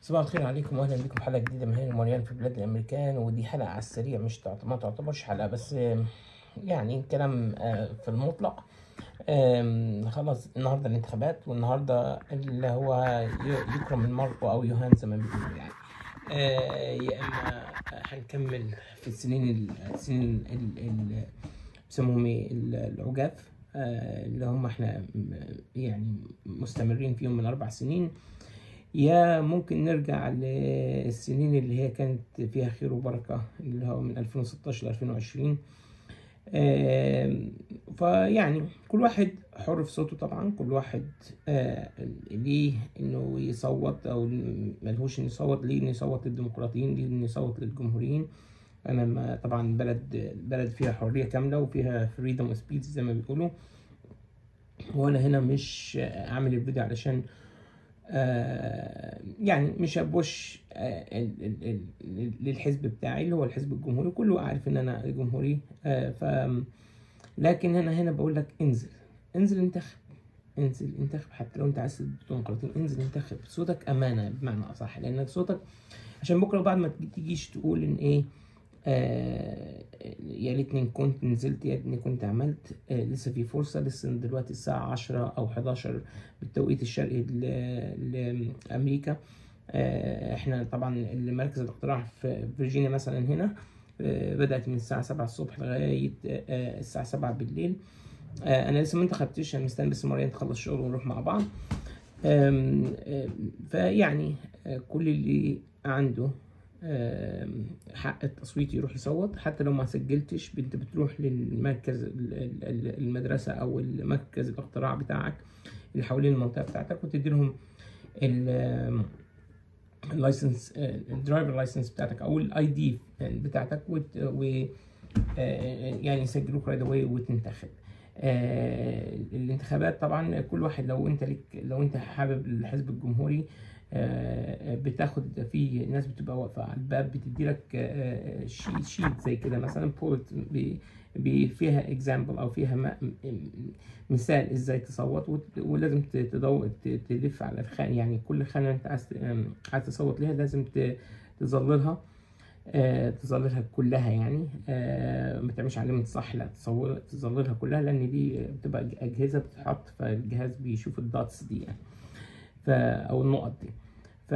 صباح الخير عليكم واهلا بكم حلقه جديده من هنا الموريان في بلاد الامريكان ودي حلقه على السريع مش تعت- ما تعتبرش حلقه بس آم، يعني كلام آه، في المطلق آم، خلاص النهارده الانتخابات والنهارده اللي هو ي- يكرم المرء او يهان زي ما بيقولوا يعني آه، يا اما هنكمل في السنين ال- السنين ال- ال- بيسموهم ايه ال- العجاف آه، اللي هم احنا م- يعني مستمرين فيهم من اربع سنين يا ممكن نرجع للسنين اللي هي كانت فيها خير وبركة اللي هو من 2016 ل 2020 آم، فيعني كل واحد حر في صوته طبعا كل واحد آه، ليه انه يصوت او ملهوش انه يصوت ليه انه يصوت للديمقراطيين ليه انه يصوت للجمهوريين انا ما طبعا بلد بلد فيها حرية كاملة وفيها فريدم اوف سبيتش زي ما بيقولوا وانا هنا مش عامل الفيديو علشان آه، يعني مش هبوش آه، ال- ال- ال- للحزب بتاعي اللي هو الحزب الجمهوري كله عارف ان انا جمهوري آه، ف لكن انا هنا بقول لك انزل انزل انتخب انزل انتخب حتى لو انت عايز الديمقراطيين انزل انتخب صوتك امانه بمعنى اصح لانك صوتك عشان بكره بعد ما تجيش تقول ان ايه آه يا ريتني كنت نزلت يا ريتني كنت عملت آه لسه في فرصة لسه دلوقتي الساعة عشرة أو 11 بالتوقيت الشرقي ل- لأمريكا آه احنا طبعا مركز الاقتراع في فيرجينيا مثلا هنا آه بدأت من الساعة 7 الصبح لغاية آه الساعة 7 بالليل آه انا لسه ما انتخبتش انا مستني بس مريم تخلص شغل ونروح مع بعض آم، آم، فيعني آه، كل اللي عنده آم، حق التصويت يروح يصوت حتى لو ما سجلتش انت بتروح للمركز ال- ال- ال- المدرسة او المركز الاقتراع بتاعك اللي حوالين المنطقة بتاعتك وتدي لهم اللايسنس الدرايفر لايسنس بتاعتك او الاي دي بتاعتك وت- و آه، يعني يسجلوك رايت اواي وتنتخب آه، الانتخابات طبعا كل واحد لو انت لك لو انت حابب الحزب الجمهوري آه، بتاخد في ناس بتبقى واقفه على الباب بتدي لك شيت شيت زي كده مثلا بولت فيها اكزامبل او فيها م- م- مثال ازاي تصوت وت- ولازم ت- تدور ت- تلف على الخان يعني كل خانه انت عايز ت- عايز تصوت ليها لازم ت- تظللها آه، تظللها كلها يعني آه، ما تعملش علامة صح لا تصور تظللها كلها لأن دي بتبقى أجهزة بتتحط فالجهاز بيشوف الداتس دي يعني ف أو النقط دي ف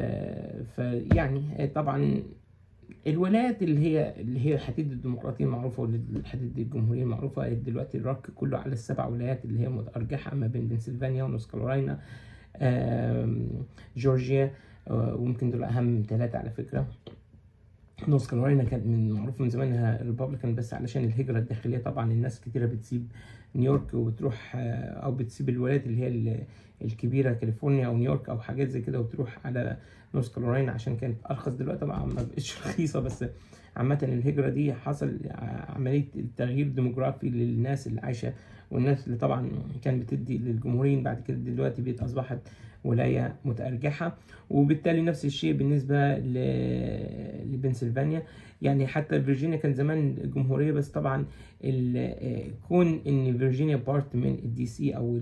فيعني آه، طبعا الولايات اللي هي اللي هي حديد الديمقراطية معروفة والحديد الجمهورية معروفة دلوقتي الرك كله على السبع ولايات اللي هي متأرجحة ما بين بنسلفانيا ونورث كارولاينا آم، جورجيا آه، ويمكن دول أهم ثلاثة على فكرة نورث كارولاينا كانت من معروف من زمان انها ريبابليكان بس علشان الهجره الداخليه طبعا الناس كتيره بتسيب نيويورك وتروح آه، او بتسيب الولايات اللي هي ال- الكبيره كاليفورنيا او نيويورك او حاجات زي كده وتروح على نورث كارولاينا عشان كانت ارخص دلوقتي طبعا ما بقتش رخيصه بس عامة الهجرة دي حصل ع- عملية تغيير ديموغرافي للناس اللي عايشة والناس اللي طبعا كان بتدي للجمهوريين بعد كده دلوقتي بقت أصبحت ولاية متأرجحة وبالتالي نفس الشيء بالنسبة ل- لبنسلفانيا يعني حتى فيرجينيا كان زمان جمهورية بس طبعا ال- آه، كون ان فيرجينيا بارت من الدي سي او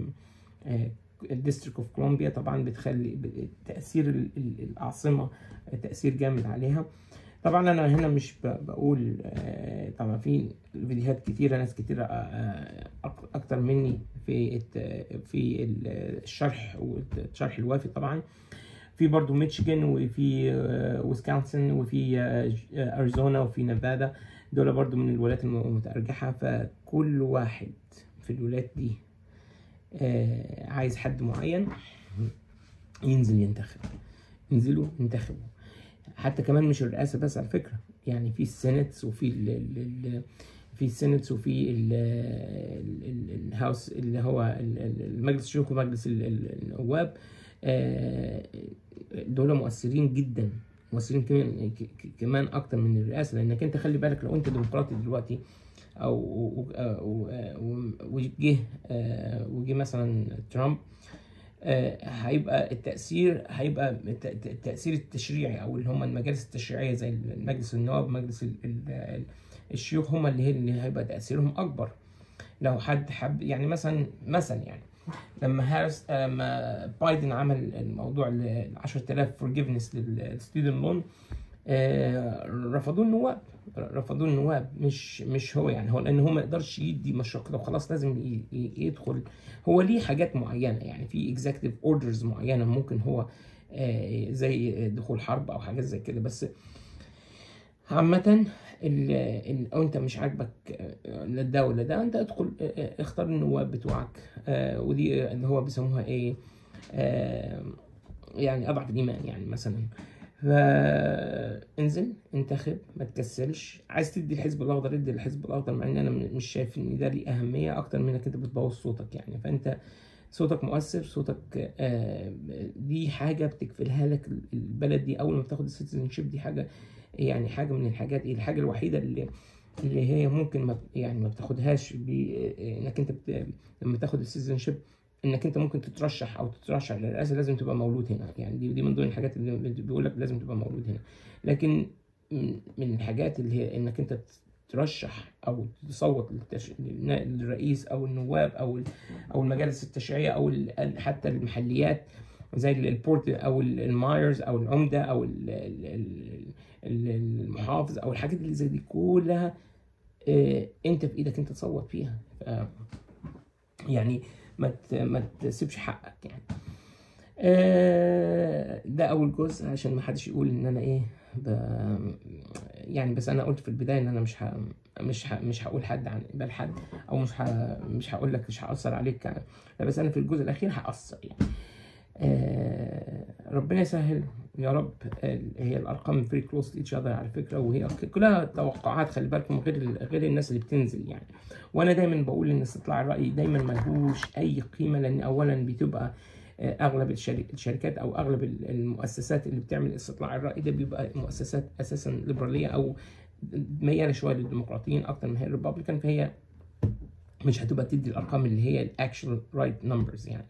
الديستريكت اوف كولومبيا طبعا بتخلي ب- تأثير ال- ال- العاصمة تأثير جامد عليها طبعا انا هنا مش ب- بقول آه، طبعا في فيديوهات كتيره ناس كتيره آه، أك- اكتر مني في الت- في ال- الشرح والشرح الوافي طبعا في برضو ميشيغان وفي آه، ويسكونسن وفي آه، ج- آه، اريزونا وفي نيفادا دول برضو من الولايات الم- المتأرجحة فكل واحد في الولايات دي آه، عايز حد معين ينزل ينتخب انزلوا انتخبوا حتى كمان مش الرئاسة بس على فكرة يعني في السيناتس وفي ال ال ال في السيناتس وفي ال ال ال الهاوس اللي هو ال- ال- المجلس الشيوخ ومجلس ال- ال- النواب آه، دول مؤثرين جدا مؤثرين كمان ك- ك- كمان اكتر من الرئاسه لانك انت خلي بالك لو انت ديمقراطي دلوقتي او و- و- و- وجه آه، وجه مثلا ترامب آه، هيبقى التأثير هيبقى الت- الت- التأثير التشريعي أو اللي هم المجالس التشريعية زي مجلس النواب مجلس ال- ال- الشيوخ هم اللي اللي هيبقى تأثيرهم أكبر لو حد حب يعني مثلا مثلا يعني لما هارس لما بايدن عمل الموضوع ال 10000 فورجيفنس للستودنت لون رفضوه النواب رفضوه النواب مش مش هو يعني هو لان هو ما يقدرش يدي مشروع كده وخلاص لازم ي- ي- يدخل هو ليه حاجات معينه يعني في اكزecutive اوردرز معينه ممكن هو آه، زي دخول حرب او حاجات زي كده بس عامة ال- ال- او انت مش عاجبك آه، لا ده ولا ده انت ادخل آه، آه، اختار النواب بتوعك آه، ودي اللي هو بيسموها ايه آه، يعني اضعف الايمان يعني مثلا فانزل انتخب ما تكسلش عايز تدي الحزب الاخضر ادي الحزب الاخضر مع ان انا م- مش شايف ان ده ليه اهميه اكتر من انك انت بتبوظ صوتك يعني فانت صوتك مؤثر صوتك آه، دي حاجه بتكفلها لك البلد دي اول ما بتاخد السيتيزن شيب دي حاجه يعني حاجه من الحاجات الحاجه الوحيده اللي اللي هي ممكن ما يعني ما بتاخدهاش بانك انت بت... لما تاخد السيتيزن شيب انك انت ممكن تترشح او تترشح للرئاسه لازم تبقى مولود هنا يعني دي دي من ضمن الحاجات اللي بيقول لك لازم تبقى مولود هنا لكن من من الحاجات اللي هي انك انت ترشح او تصوت للتش... للنا- للرئيس او النواب او ال- او المجالس التشريعيه او ال- حتى المحليات زي ال- البورت او ال- المايرز او العمده او ال- ال- ال- ال- المحافظ او الحاجات اللي زي دي كلها آه، انت في ايدك انت تصوت فيها ف- يعني ما ت- ما تسيبش حقك يعني آه، ده اول جزء عشان ما حدش يقول ان انا ايه ب... يعني بس انا قلت في البدايه ان انا مش ه... مش ه... مش هقول حد عن قبال حد او مش ه... مش هقول لك مش هاثر عليك لا بس انا في الجزء الاخير هاثر يعني آه، ربنا يسهل يا رب آه، هي الارقام فيري كلوز ايتش اذر على فكره وهي كلها توقعات خلي بالكم غير ال- غير الناس اللي بتنزل يعني وانا دايما بقول ان استطلاع الراي دايما ملهوش اي قيمه لان اولا بتبقى آه، اغلب الشري- الشركات او اغلب ال- المؤسسات اللي بتعمل استطلاع الراي ده بيبقى مؤسسات اساسا ليبراليه او مياله شويه للديمقراطيين اكتر من هي الريبابليكان فهي مش هتبقى تدي الارقام اللي هي الاكشوال رايت نمبرز يعني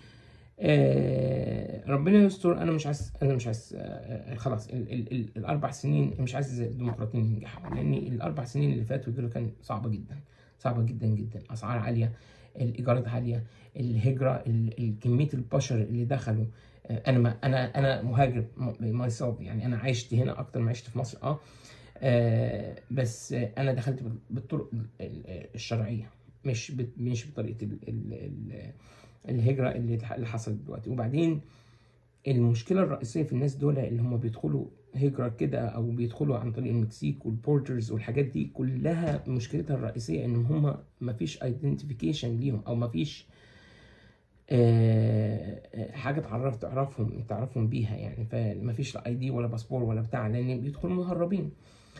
آه، ربنا يستر انا مش عايز انا مش عايز آه، خلاص ال ال ال الاربع سنين مش عايز الديمقراطيين ينجحوا لان الاربع سنين اللي فاتوا دول كان صعبه جدا صعبه جدا جدا اسعار عاليه الايجارات عاليه الهجره ال- ال- كميه البشر اللي دخلوا آه، انا ما انا انا مهاجر ماي يعني انا عشت هنا اكتر ما عشت في مصر اه آه، بس آه، انا دخلت بال- بالطرق ال- ال- الشرعيه مش بت- مش بطريقه ال ال ال الهجرة اللي اللي حصلت دلوقتي وبعدين المشكلة الرئيسية في الناس دول اللي هم بيدخلوا هجرة كده أو بيدخلوا عن طريق المكسيك والبورترز والحاجات دي كلها مشكلتها الرئيسية إن هم مفيش ايدنتيفيكيشن ليهم أو مفيش آه، آه، حاجة تعرف تعرفهم تعرفهم بيها يعني فمفيش لا اي دي ولا باسبور ولا بتاع لأن بيدخلوا مهربين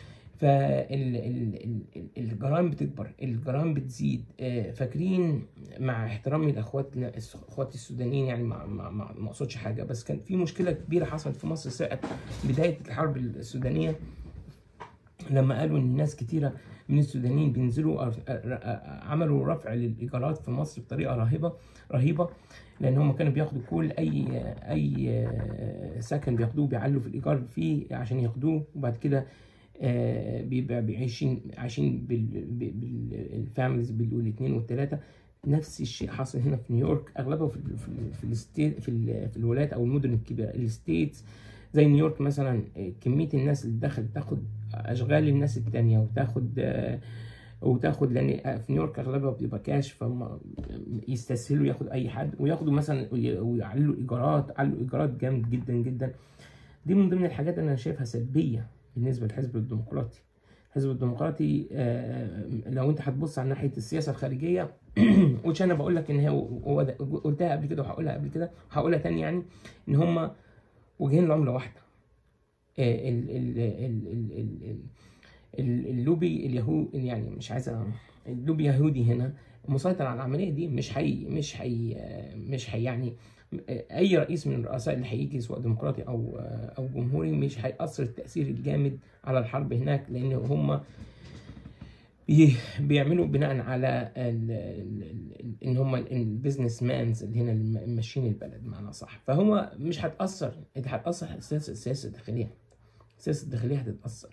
فالجرائم بتكبر الجرائم بتزيد آه، فاكرين مع احترامي لاخواتنا اخواتي السودانيين يعني ما ما ما ما اقصدش حاجه بس كان في مشكله كبيره حصلت في مصر ساعه بدايه الحرب السودانيه لما قالوا ان ناس كتيره من السودانيين بينزلوا أر- أ- أ- عملوا رفع للايجارات في مصر بطريقه رهيبه رهيبه لان هم كانوا بياخدوا كل اي اي سكن بياخدوه بيعلوا في الايجار فيه عشان ياخدوه وبعد كده آه، بيبقى عايشين عايشين بالفاميليز بالاثنين والثلاثه نفس الشيء حاصل هنا في نيويورك اغلبها في ال في ال في الستيت في, ال في الولايات او المدن الكبيره الستيتس زي نيويورك مثلا آه، كميه الناس اللي دخلت تاخد اشغال الناس التانية وتاخد آه، وتاخد لان في نيويورك اغلبها بتبقى كاش فهم يستسهلوا ياخد اي حد وياخدوا مثلا وي- ويعلوا ايجارات علوا ايجارات جامد جدا جدا دي من ضمن الحاجات اللي انا شايفها سلبيه بالنسبه للحزب الديمقراطي الحزب الديمقراطي آه، لو انت هتبص على ناحيه السياسه الخارجيه وش انا بقول لك ان هي هو ده- قلتها قبل كده وهقولها قبل كده وهقولها تاني يعني ان هم وجهين لعمله واحده آه، ال- ال- ال- ال- ال- ال- ال- اللوبي اليهود يعني مش عايز أ- اللوبي يهودي هنا مسيطر على العمليه دي مش حي مش حي مش حي يعني اي رئيس من الرؤساء اللي هيجي سواء ديمقراطي او او جمهوري مش هيأثر التأثير الجامد على الحرب هناك لان هم بي- بيعملوا بناء على ال- ال- ال- ان هم البيزنس مانز اللي هنا اللي ماشيين البلد بمعنى صح فهو مش هتأثر انت هتأثر السياسة السياسة الداخلية السياسة الداخلية هتتأثر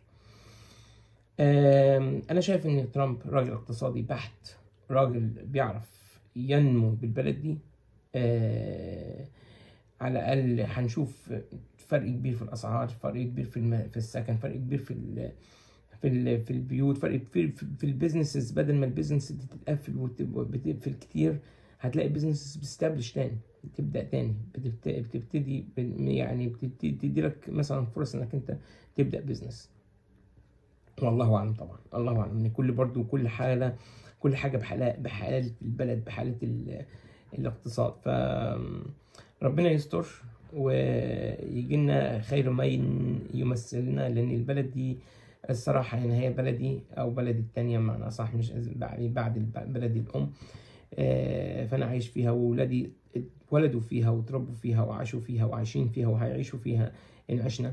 آم، انا شايف ان ترامب راجل اقتصادي بحت راجل بيعرف ينمو بالبلد دي آه على الاقل هنشوف فرق كبير في الاسعار فرق كبير في الم... في السكن فرق كبير في ال... في ال... في البيوت فرق كبير في, في البيزنسز بدل ما البيزنس دي تتقفل وبتقفل كتير هتلاقي بيزنس بتستبلش تاني بتبدا تاني بتبت... بتبتدي ب- يعني بتبتدي تدي لك مثلا فرص انك انت تبدا بيزنس والله اعلم طبعا الله اعلم ان كل برضو كل حاله كل حاجه بحاله بحاله البلد بحاله ال... الاقتصاد ف ربنا يستر ويجي لنا خير ما ين- يمثلنا لان البلد دي الصراحة يعني هي بلدي أو بلدي التانية معنى صح مش بعد بعد الب- بلدي الأم آه، فأنا عايش فيها وولادي اتولدوا فيها وتربوا فيها وعاشوا فيها وعايشين فيها وهيعيشوا فيها إن عشنا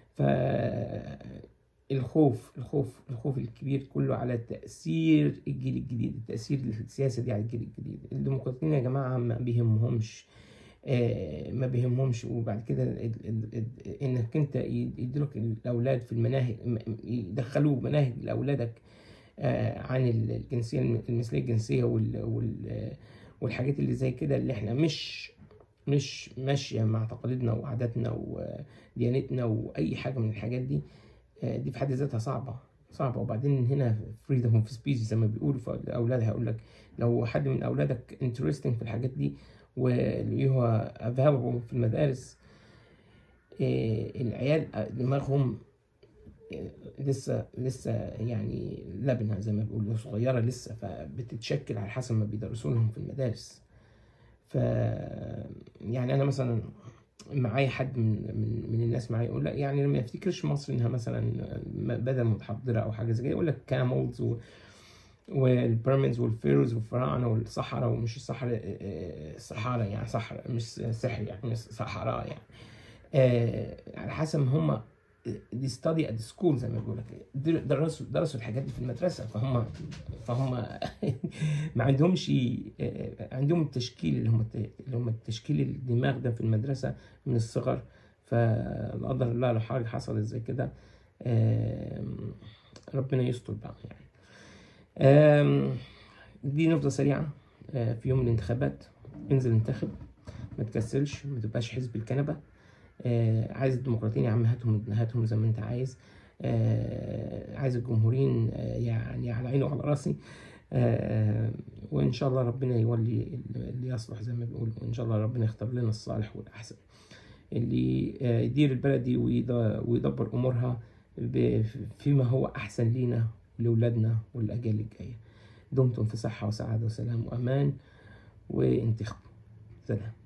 فالخوف الخوف الخوف الكبير كله على تأثير الجيل الجديد التأثير السياسي دي على الجيل الجديد الديمقراطيين يا جماعة ما بيهمهمش آه، ما بيهمهمش وبعد كده ال- ال- ال- انك انت يدرك الاولاد في المناهج م- يدخلوا مناهج لاولادك آه، عن الجنسيه المثليه الجنسيه وال وال والحاجات اللي زي كده اللي احنا مش مش ماشيه مع تقاليدنا وعاداتنا وديانتنا واي حاجه من الحاجات دي آه، دي في حد ذاتها صعبه صعبه وبعدين هنا فريدم اوف سبيش زي ما بيقولوا فالاولاد هيقول لك لو حد من اولادك انترستنج في الحاجات دي واللي هو available في المدارس إيه، العيال دماغهم إيه، لسه لسه يعني لبنة زي ما بيقولوا صغيرة لسه فبتتشكل على حسب ما بيدرسوا لهم في المدارس ف يعني أنا مثلا معايا حد من من من الناس معايا يقول لك يعني ما يفتكرش مصر انها مثلا بدل متحضره او حاجه زي كده يقول لك كاملز و والبيراميدز والفيروز والفراعنه والصحراء ومش الصحراء آه، الصحراء يعني صحراء مش سحر يعني مش صحراء يعني آه، على حسب ما هم دي ستادي ات سكول زي ما بيقول لك درسوا درسوا الحاجات دي في المدرسه فهم فهم ما عندهمش آه، عندهم التشكيل اللي هم اللي هم تشكيل الدماغ ده في المدرسه من الصغر فلا قدر الله لو حاجه حصلت زي كده آم، ربنا يستر بقى يعني آم، دي نبذة سريعة آه، في يوم الانتخابات انزل انتخب ما تكسلش ما تبقاش حزب الكنبة آه، عايز الديمقراطيين يا عم هاتهم هاتهم زي ما انت عايز آه، عايز الجمهوريين آه، يعني على عيني وعلى راسي آه، وان شاء الله ربنا يولي اللي يصلح زي ما بيقولوا وان شاء الله ربنا يختار لنا الصالح والاحسن اللي آه، يدير البلد دي ويد- ويدبر امورها ب- فيما هو احسن لينا ولأولادنا والأجيال الجاية دمتم في صحة وسعادة وسلام وأمان وانتخبوا سلام